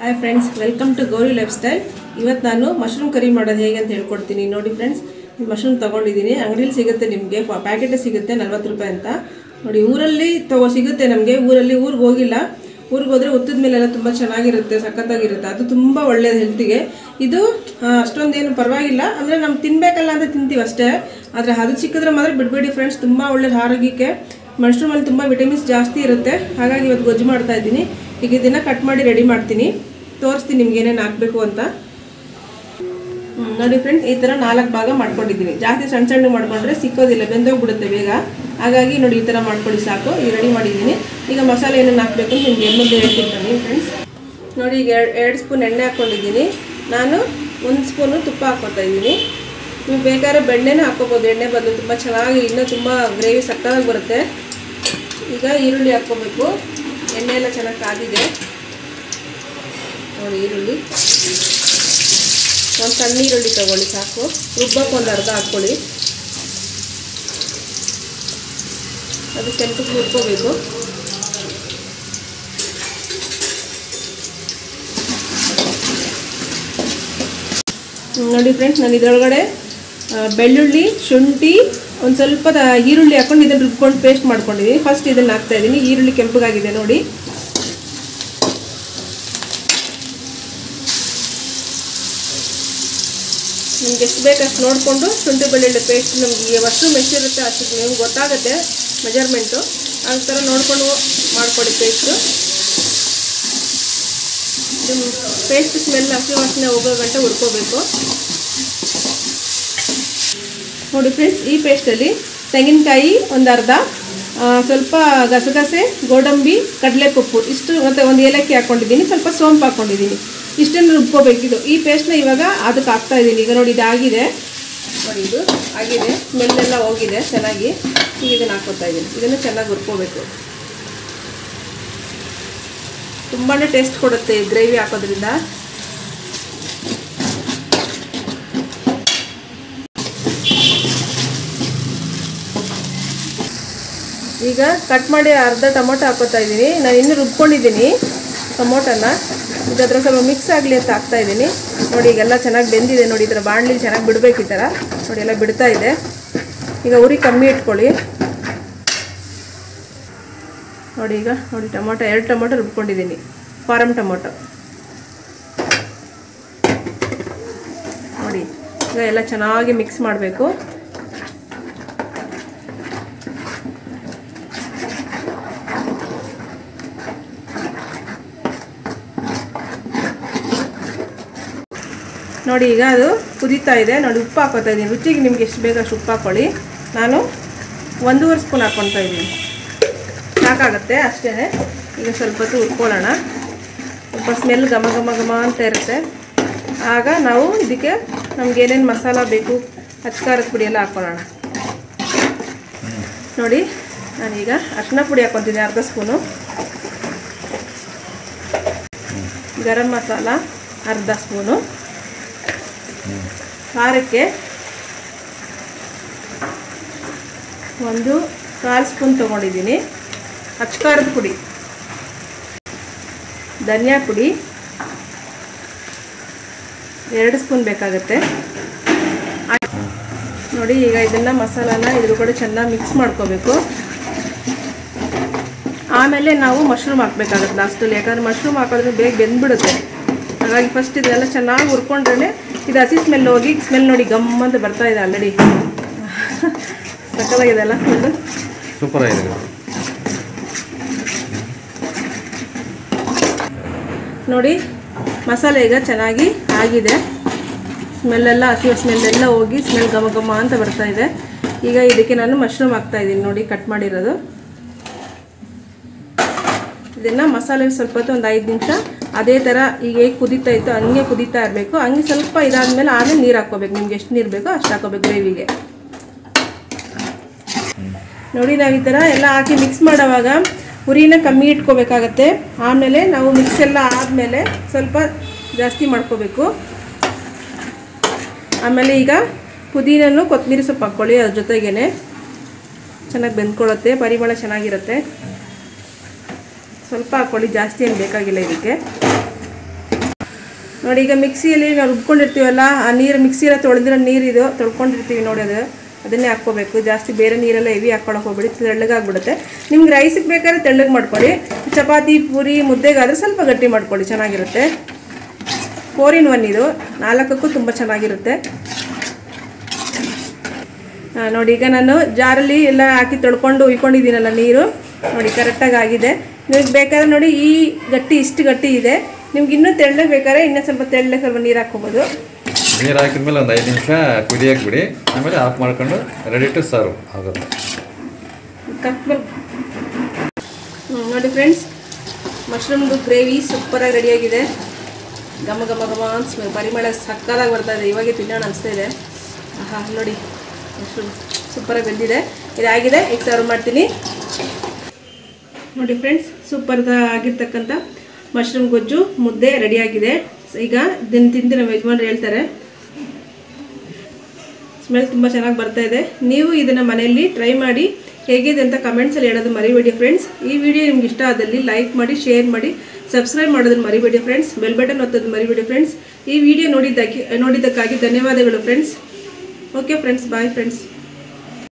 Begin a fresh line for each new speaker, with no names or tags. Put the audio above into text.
hi friends welcome to Gowri lifestyle ಇವತ್ತು ನಾನು mushroom curry ಮಾಡೋದು ಹೇಗೆ ಅಂತ ಹೇಳ್ಕೊಡ್ತೀನಿ ನೋಡಿ ಫ್ರೆಂಡ್ಸ್ ಮಶ್ರೂಮ್ ತೊಗೊಂಡಿದ್ದೀನಿ ಅಂಗಡಿಲಿ ಸಿಗುತ್ತೆ ನಿಮಗೆ ಪ್ಯಾಕೆಟ್ ಸಿಗುತ್ತೆ ನಲ್ವತ್ತು ರೂಪಾಯಿ ಅಂತ ನೋಡಿ ಊರಲ್ಲಿ ತಗೋ ಸಿಗುತ್ತೆ ನಮಗೆ ಊರಲ್ಲಿ ಊರಿಗೆ ಹೋಗಿಲ್ಲ ಊರಿಗೆ ಹೋದರೆ ಉತ್ತದ ಮೇಲೆಲ್ಲ ತುಂಬ ಚೆನ್ನಾಗಿರುತ್ತೆ ಸಖತ್ತಾಗಿರುತ್ತೆ ಅದು ತುಂಬ ಒಳ್ಳೆಯದು ಹೆಲ್ತಿಗೆ ಇದು ಆ, ಅಷ್ಟೊಂದೇನು ಪರವಾಗಿಲ್ಲ ಅಂದರೆ ನಾವು ತಿನ್ನಬೇಕಲ್ಲ ಅಂತ ತಿಂತೀವಿ ಅಷ್ಟೇ ಆದರೆ ಅದು ಸಿಕ್ಕಿದ್ರೆ ಮಾತ್ರ ಬಿಡಬೇಡಿ ಫ್ರೆಂಡ್ಸ್ ತುಂಬ ಒಳ್ಳೇದು ಆರೋಗ್ಯಕ್ಕೆ ಮಶ್ರೂಮಲ್ಲಿ ತುಂಬ ವಿಟಮಿನ್ಸ್ ಜಾಸ್ತಿ ಇರುತ್ತೆ ಹಾಗಾಗಿ ಇವತ್ತು ಗೊಜ್ಜು ಮಾಡ್ತಾ ಇದ್ದೀನಿ ಈಗ ಇದನ್ನು ಕಟ್ ಮಾಡಿ ರೆಡಿ ಮಾಡ್ತೀನಿ ತೋರಿಸ್ತೀನಿ ನಿಮ್ಗೆ ಏನೇನು ಹಾಕಬೇಕು ಅಂತ ಹ್ಮ್, ನೋಡಿ ಫ್ರೆಂಡ್ಸ್ ಈ ಥರ ನಾಲ್ಕು ಭಾಗ ಮಾಡ್ಕೊಂಡಿದ್ದೀನಿ ಜಾಸ್ತಿ ಸಣ್ಣ ಸಣ್ಣ ಮಾಡ್ಕೊಂಡ್ರೆ ಸಿಕ್ಕೋದಿಲ್ಲ ಬೆಂದೋಗ್ಬಿಡುತ್ತೆ ಬೇಗ ಹಾಗಾಗಿ ನೋಡಿ ಈ ಥರ ಮಾಡ್ಕೊಳ್ಳಿ ಸಾಕು ಈಗ ರೆಡಿ ಮಾಡಿದ್ದೀನಿ ಈಗ ಮಸಾಲೆ ಏನೇನು ಹಾಕಬೇಕು ಅಂತ ನಿಮ್ಗೆ ಮುಂದೆ ಹೇಳ್ತಿರ್ತೀನಿ ಫ್ರೆಂಡ್ಸ್ ನೋಡಿ ಈಗ ಎರಡು ಸ್ಪೂನ್ ಎಣ್ಣೆ ಹಾಕ್ಕೊಂಡಿದ್ದೀನಿ ನಾನು ಒಂದು ಸ್ಪೂನು ತುಪ್ಪ ಹಾಕ್ಕೊತಾ ಇದ್ದೀನಿ ನೀವು ಬೇಕಾದ್ರೆ ಬೆಣ್ಣೆನೂ ಹಾಕ್ಕೋಬೋದು ಎಣ್ಣೆ ಬದಲು ತುಂಬ ಚೆನ್ನಾಗಿ ಇನ್ನೂ ತುಂಬ ಗ್ರೇವಿ ಸಕ್ಕತ್ತಾಗಿ ಬರುತ್ತೆ ಈಗ ಈರುಳ್ಳಿ ಹಾಕ್ಕೋಬೇಕು ಎಣ್ಣೆ ಎಲ್ಲ ಚೆನ್ನಾಗಿ ಕಾದಿದೆ ನೋಡಿ ಈರುಳ್ಳಿ ಒಂದು ಸಣ್ಣ ಈರುಳ್ಳಿ ತಗೊಳ್ಳಿ ಸಾಕು ರುಬ್ಬಕ್ಕೆ ಒಂದು ಅರ್ಧ ಹಾಕ್ಕೊಳ್ಳಿ ಅದು ಕೆಂಪಕ್ಕೆ ಹುರ್ಕೋಬೇಕು ಹ್ಮ್, ನೋಡಿ ಫ್ರೆಂಡ್ಸ್ ನಾನು ಇದರೊಳಗಡೆ ಆ, ಬೆಳ್ಳುಳ್ಳಿ ಶುಂಠಿ ಒಂದು ಸ್ವಲ್ಪ ದ- ಈರುಳ್ಳಿ ಹಾಕೊಂಡು ಇದನ್ನು ರುಬ್ಕೊಂಡು ಪೇಸ್ಟ್ ಮಾಡ್ಕೊಂಡಿದ್ದೀನಿ ಫಸ್ಟ್ ಇದನ್ನು ಹಾಕ್ತಾ ಇದ್ದೀನಿ ಈರುಳ್ಳಿ ಕೆಂಪಗಾಗಿದೆ ನೋಡಿ ನಿಮ್ಗೆ ಎಷ್ಟು ಬೇಕು ಅಷ್ಟು ನೋಡಿಕೊಂಡು ಶುಂಠಿ ಬೆಳ್ಳುಳ್ಳಿ ಪೇಸ್ಟ್ ನಮಗೆ ಮಶ್ರೂಮ್ ಎಷ್ಟಿರುತ್ತೆ ಅಷ್ಟು ನಿಮ್ಗೆ ಗೊತ್ತಾಗುತ್ತೆ ಮೆಜರ್ಮೆಂಟು ಆ ಥರ ನೋಡಿಕೊಂಡು ಮಾಡ್ಕೊಳ್ಳಿ ಪೇಸ್ಟು ನಿಮ್ಮ ಪೇಸ್ಟ್ ಸ್ಮೆಲ್ ಹಸಿ ವಾಸನೆ ಹೋಗೋ ಗಂಟೆ ಹುರ್ಕೋಬೇಕು ನೋಡಿ ಫ್ರೆಂಡ್ಸ್ ಈ ಪೇಸ್ಟಲ್ಲಿ ತೆಂಗಿನಕಾಯಿ ಒಂದು ಅರ್ಧ ಆ, ಸ್ವಲ್ಪ ಗಸಗಸೆ ಗೋಡಂಬಿ ಕಡಲೆಪಪ್ಪು ಇಷ್ಟು ಮತ್ತು ಒಂದು ಏಲಕ್ಕಿ ಹಾಕ್ಕೊಂಡಿದ್ದೀನಿ ಸ್ವಲ್ಪ ಸೋಂಪು ಹಾಕ್ಕೊಂಡಿದ್ದೀನಿ ಇಷ್ಟನ್ನು ರುಬ್ಕೋಬೇಕಿದು ಈ ಪೇಸ್ಟ್ನ ಇವಾಗ ಅದಕ್ಕೆ ಹಾಕ್ತಾ ಇದ್ದೀನಿ ಈಗ ನೋಡಿ ಇದಾಗಿದೆ ನೋಡಿ ಇದು ಆಗಿದೆ ಸ್ಮೆಲ್ಲೆಲ್ಲ ಹೋಗಿದೆ ಚೆನ್ನಾಗಿ ಈಗ ಇದನ್ನು ಹಾಕ್ಕೊತಾ ಇದ್ದೀನಿ ಇದನ್ನು ಚೆನ್ನಾಗಿ ಹುರ್ಕೋಬೇಕು ತುಂಬಾ ಟೇಸ್ಟ್ ಕೊಡುತ್ತೆ ಈ ಗ್ರೇವಿ ಹಾಕೋದ್ರಿಂದ ಈಗ ಕಟ್ ಮಾಡಿ ಅರ್ಧ ಟೊಮೊಟೊ ಹಾಕೋತಾ ಇದ್ದೀನಿ ನಾನು ಇನ್ನೂ ರುಬ್ಕೊಂಡಿದ್ದೀನಿ ಟೊಮೊಟೊನ ಇದು ಅದ್ರ ಸ್ವಲ್ಪ ಮಿಕ್ಸ್ ಆಗಲಿ ಅಂತ ಹಾಕ್ತಾ ಇದ್ದೀನಿ ನೋಡಿ ಈಗೆಲ್ಲ ಚೆನ್ನಾಗಿ ಬೆಂದಿದೆ ನೋಡಿ ಈ ಥರ ಬಾಣಲಿ ಚೆನ್ನಾಗಿ ಬಿಡಬೇಕು ಈ ಥರ ನೋಡಿ ಎಲ್ಲ ಬಿಡ್ತಾ ಇದೆ ಈಗ ಉರಿ ಕಮ್ಮಿ ಇಟ್ಕೊಳ್ಳಿ ನೋಡಿ ಈಗ ನೋಡಿ ಟೊಮೊಟೊ ಎರಡು ಟೊಮೊಟೊ ರುಬ್ಕೊಂಡಿದ್ದೀನಿ ಫಾರಮ್ ಟೊಮೊಟೊ ನೋಡಿ ಈಗ ಎಲ್ಲ ಚೆನ್ನಾಗಿ ಮಿಕ್ಸ್ ಮಾಡಬೇಕು ನೋಡಿ ಈಗ ಅದು ಕುದೀತಾ ಇದೆ ನೋಡಿ ಉಪ್ಪು ಹಾಕೋತಾ ಇದ್ದೀನಿ ರುಚಿಗೆ ನಿಮ್ಗೆ ಎಷ್ಟು ಬೇಕು ಅಷ್ಟು ಉಪ್ಪು ಹಾಕ್ಕೊಳ್ಳಿ ನಾನು ಒಂದೂವರೆ ಸ್ಪೂನ್ ಹಾಕ್ಕೊತಾ ಇದ್ದೀನಿ ಸಾಕಾಗುತ್ತೆ ಅಷ್ಟೇ ಈಗ ಸ್ವಲ್ಪ ಹೊತ್ತು ಉಟ್ಕೊಳ್ಳೋಣ ಸ್ವಲ್ಪ ಸ್ಮೆಲ್ ಘಮ ಘಮ ಘಮ ಅಂತ ಇರುತ್ತೆ ಆಗ ನಾವು ಇದಕ್ಕೆ ನಮ್ಗೆ ಏನೇನು ಮಸಾಲ ಬೇಕು ಅಚ್ಕಾರದ ಪುಡಿ ಎಲ್ಲ ಹಾಕ್ಕೊಳ್ಳೋಣ ನೋಡಿ ನಾನೀಗ ಅರಿಶಿನ ಪುಡಿ ಹಾಕ್ಕೊತೀನಿ ಅರ್ಧ ಸ್ಪೂನು ಗರಂ ಮಸಾಲ ಅರ್ಧ ಸ್ಪೂನು ಖಾರಕ್ಕೆ ಒಂದು ಕಾಲು ಸ್ಪೂನ್ ತೊಗೊಂಡಿದ್ದೀನಿ ಅಚ್ಕಾರದ ಪುಡಿ ಧನಿಯಾ ಪುಡಿ ಎರಡು ಸ್ಪೂನ್ ಬೇಕಾಗುತ್ತೆ ನೋಡಿ ಈಗ ಇದನ್ನು ಮಸಾಲಾನ ಇದ್ರ ಕೂಡ ಚೆನ್ನಾಗಿ ಮಿಕ್ಸ್ ಮಾಡ್ಕೋಬೇಕು ಆಮೇಲೆ ನಾವು ಮಶ್ರೂಮ್ ಹಾಕ್ಬೇಕಾಗುತ್ತೆ ಲಾಸ್ಟಲ್ಲಿ ಯಾಕಂದರೆ ಮಶ್ರೂಮ್ ಹಾಕೋದ್ರೆ ಬೇಗ ಬೆಂದ್ಬಿಡುತ್ತೆ ಹಾಗಾಗಿ ಫಸ್ಟ್ ಇದೆಲ್ಲ ಚೆನ್ನಾಗಿ ಹುರ್ಕೊಂಡ್ರೆ ಇದು ಹಸಿ ಸ್ಮೆಲ್ ಹೋಗಿ ಸ್ಮೆಲ್ ನೋಡಿ ಗಮ್ ಅಂತ ಬರ್ತಾ ಇದೆ ಆಲ್ರೆಡಿ ಸಕ್ಕತ್ತಾಗಿದೆ ಅಲ್ಲ ಫುಲ್ಲು
ಸೂಪರ್ ಆಗಿದೆ
ನೋಡಿ ಮಸಾಲೆ ಈಗ ಚೆನ್ನಾಗಿ ಆಗಿದೆ ಸ್ಮೆಲ್ಲೆಲ್ಲ ಹಸಿ ಸ್ಮೆಲ್ಲೆಲ್ಲ ಹೋಗಿ ಸ್ಮೆಲ್ ಘಮ ಘಮ ಅಂತ ಬರ್ತಾ ಇದೆ ಈಗ ಇದಕ್ಕೆ ನಾನು ಮಶ್ರೂಮ್ ಹಾಕ್ತಾ ಇದ್ದೀನಿ ನೋಡಿ ಕಟ್ ಮಾಡಿರೋದು ಇದನ್ನು ಮಸಾಲೆ ಸ್ವಲ್ಪ ಹೊತ್ತು ಒಂದು ಐದು ನಿಮಿಷ ಅದೇ ಥರ ಈಗ ಹೇಗೆ ಕುದೀತಾ ಇತ್ತು ಹಂಗೆ ಕುದೀತಾ ಇರಬೇಕು ಹಂಗೆ ಸ್ವಲ್ಪ ಇದಾದಮೇಲೆ ಆಮೇಲೆ ನೀರು ಹಾಕ್ಕೋಬೇಕು ನಿಮ್ಗೆ ಎಷ್ಟು ನೀರು ಬೇಕೋ ಅಷ್ಟು ಹಾಕೋಬೇಕು ಗ್ರೇವಿಗೆ ನೋಡಿ ನಾವು ಈ ಥರ ಎಲ್ಲ ಹಾಕಿ ಮಿಕ್ಸ್ ಮಾಡೋವಾಗ ಉರಿನ ಕಮ್ಮಿ ಇಟ್ಕೋಬೇಕಾಗತ್ತೆ ಆಮೇಲೆ ನಾವು ಮಿಕ್ಸ್ ಎಲ್ಲ ಆದಮೇಲೆ ಸ್ವಲ್ಪ ಜಾಸ್ತಿ ಮಾಡ್ಕೋಬೇಕು ಆಮೇಲೆ ಈಗ ಪುದೀನನ್ನು ಕೊತ್ತಂಬರಿ ಸೊಪ್ಪು ಹಾಕ್ಕೊಳ್ಳಿ ಅದ್ರ ಜೊತೆಗೇನೆ ಚೆನ್ನಾಗಿ ಬೆಂದ್ಕೊಳ್ಳುತ್ತೆ ಪರಿಮಳ ಚೆನ್ನಾಗಿರುತ್ತೆ ಸ್ವಲ್ಪ ಹಾಕ್ಕೊಳ್ಳಿ ಜಾಸ್ತಿ ಏನು ಬೇಕಾಗಿಲ್ಲ ಇದಕ್ಕೆ ನೋಡಿ ಈಗ ಮಿಕ್ಸಿಯಲ್ಲಿ ನಾವು ರುಬ್ಕೊಂಡಿರ್ತೀವಲ್ಲ ಆ ನೀರು ಮಿಕ್ಸಿಯೆಲ್ಲ ತೊಳೆದಿರೋ ನೀರಿದು ತೊಳ್ಕೊಂಡಿರ್ತೀವಿ ನೋಡಿ ಅದು ಅದನ್ನೇ ಹಾಕ್ಕೋಬೇಕು ಜಾಸ್ತಿ ಬೇರೆ ನೀರೆಲ್ಲ ಹೆವಿ ಹಾಕ್ಕೊಳಕ್ಕೆ ಹೋಗ್ಬಿಡಿ ತೆಳ್ಳಗಾಗ್ಬಿಡುತ್ತೆ ನಿಮ್ಗೆ ರೈಸಿಗೆ ಬೇಕಾದ್ರೆ ತೆಳ್ಳಗೆ ಮಾಡ್ಕೊಳ್ಳಿ ಚಪಾತಿ ಪೂರಿ ಮುದ್ದೆಗಾದ್ರೆ ಸ್ವಲ್ಪ ಗಟ್ಟಿ ಮಾಡ್ಕೊಳ್ಳಿ ಚೆನ್ನಾಗಿರುತ್ತೆ ಫೋರ್ ಇನ್ ಒನ್ ಇದು ನಾಲ್ಕಕ್ಕೂ ತುಂಬ ಚೆನ್ನಾಗಿರುತ್ತೆ ಆ, ನೋಡಿ ಈಗ ನಾನು ಜಾರಲ್ಲಿ ಎಲ್ಲ ಹಾಕಿ ತೊಳ್ಕೊಂಡು ಉಯ್ಕೊಂಡಿದ್ದೀನಲ್ಲ ನೀರು ನೋಡಿ ಕರೆಕ್ಟಾಗಿ ಆಗಿದೆ ನಿಮಗೆ ಬೇಕಾದ್ರೆ ನೋಡಿ ಈ ಗಟ್ಟಿ ಇಷ್ಟು ಗಟ್ಟಿ ಇದೆ ನಿಮ್ಗೆ ಇನ್ನೂ ತೆಳ್ಳಗೆ ಬೇಕಾದ್ರೆ ಇನ್ನೂ ಸ್ವಲ್ಪ ತೆಳ್ಳಗೆ ಸ್ವಲ್ಪ ನೀರು ಹಾಕ್ಕೋಬೋದು
ನೀರು ಹಾಕಿದ್ಮೇಲೆ ಒಂದು ಐದು ನಿಮಿಷ ಕುದಿಯಕ್ಕೆ ಬಿಡಿ ಆಮೇಲೆ ಆಫ್ ಮಾಡ್ಕೊಂಡು ರೆಡಿ ಟು ಸರ್ವ್ ಆಗುತ್ತೆ
ಕಟ್ಬಲ್ ನೋಡಿ ಫ್ರೆಂಡ್ಸ್ ಮಶ್ರೂಮ್ದು ಗ್ರೇವಿ ಸೂಪರಾಗಿ ರೆಡಿಯಾಗಿದೆ ಘಮ ಘಮ ಘಮ ಅಂತ ಸ್ಮೆಲ್ ಪರಿಮಳ ಸಕ್ಕದಾಗಿ ಬರ್ತಾ ಇದೆ ಇವಾಗೆ ತಿನ್ನೋಣ ಅನಿಸ್ತಾ ಇದೆ ಆಹಾ ನೋಡಿ ಮಶ್ರೂಮ್ ಸೂಪರಾಗಿ ಬೆಂದಿದೆ ಇದಾಗಿದೆ ಈಗ ಸರ್ವ್ ಮಾಡ್ತೀನಿ ನೋಡಿ ಫ್ರೆಂಡ್ಸ್ ಸೂಪರ್ ಆಗಿರ್ತಕ್ಕಂಥ ಮಶ್ರೂಮ್ ಗೊಜ್ಜು ಮುದ್ದೆ ರೆಡಿಯಾಗಿದೆ ಈಗ ದಿನ ತಿಂದು ನಮ್ಮ ಯಜಮಾನ್ರು ಹೇಳ್ತಾರೆ ಸ್ಮೆಲ್ ತುಂಬ ಚೆನ್ನಾಗಿ ಬರ್ತಾ ಇದೆ ನೀವು ಇದನ್ನು ಮನೆಯಲ್ಲಿ ಟ್ರೈ ಮಾಡಿ ಹೇಗಿದೆ ಅಂತ ಕಮೆಂಟ್ಸಲ್ಲಿ ಹೇಳೋದು ಮರಿಬೇಡಿ ಫ್ರೆಂಡ್ಸ್ ಈ ವಿಡಿಯೋ ನಿಮ್ಗೆ ಇಷ್ಟ ಆದಲ್ಲಿ ಲೈಕ್ ಮಾಡಿ ಶೇರ್ ಮಾಡಿ ಸಬ್ಸ್ಕ್ರೈಬ್ ಮಾಡೋದನ್ನು ಮರಿಬೇಡಿ ಫ್ರೆಂಡ್ಸ್ ಬೆಲ್ ಬಟನ್ ಒತ್ತೋದು ಮರಿಬೇಡಿ ಫ್ರೆಂಡ್ಸ್ ಈ ವಿಡಿಯೋ ನೋಡಿದ್ದಕ್ಕೆ ನೋಡಿದ್ದಕ್ಕಾಗಿ ಧನ್ಯವಾದಗಳು friends okay friends bye friends